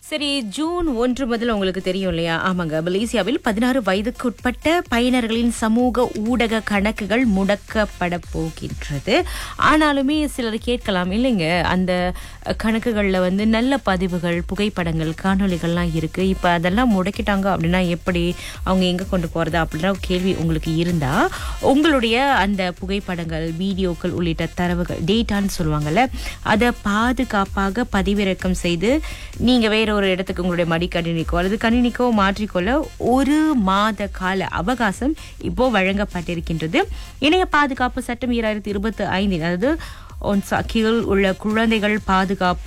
சரி ஜூன் ஒன்று முதல் உங்களுக்கு தெரியும் இல்லையா ஆமாங்க மலேசியாவில் பதினாறு வயதுக்குட்பட்ட பயனர்களின் சமூக ஊடக கணக்குகள் முடக்கப்பட போகின்றது ஆனாலுமே சிலர் கேட்கலாம் இல்லைங்க அந்த கணக்குகளில் வந்து நல்ல பதிவுகள் புகைப்படங்கள் காணொளிகள்லாம் இருக்கு இப்போ அதெல்லாம் முடக்கிட்டாங்க அப்படின்னா எப்படி அவங்க எங்கே கொண்டு போறது அப்படின்ற ஒரு கேள்வி உங்களுக்கு இருந்தா உங்களுடைய அந்த புகைப்படங்கள் வீடியோக்கள் உள்ளிட்ட தரவுகள் டேட்டான்னு சொல்லுவாங்கல்ல அதை பாதுகாப்பாக பதிவிறக்கம் செய்து நீங்க வேற ஒரு இடத்துக்கு உங்களுடைய மடிக்கணினிக்கோ அல்லது கணினிக்கோ மாற்றிக்கொள்ள ஒரு மாத கால அவகாசம் இப்போ வழங்கப்பட்டிருக்கின்றது இணைய பாதுகாப்பு சட்டம் ஈராயிரத்தி இருபத்தி ஐந்தில் அதாவது ஒன்சா கீழ் உள்ள குழந்தைகள் பாதுகாப்பு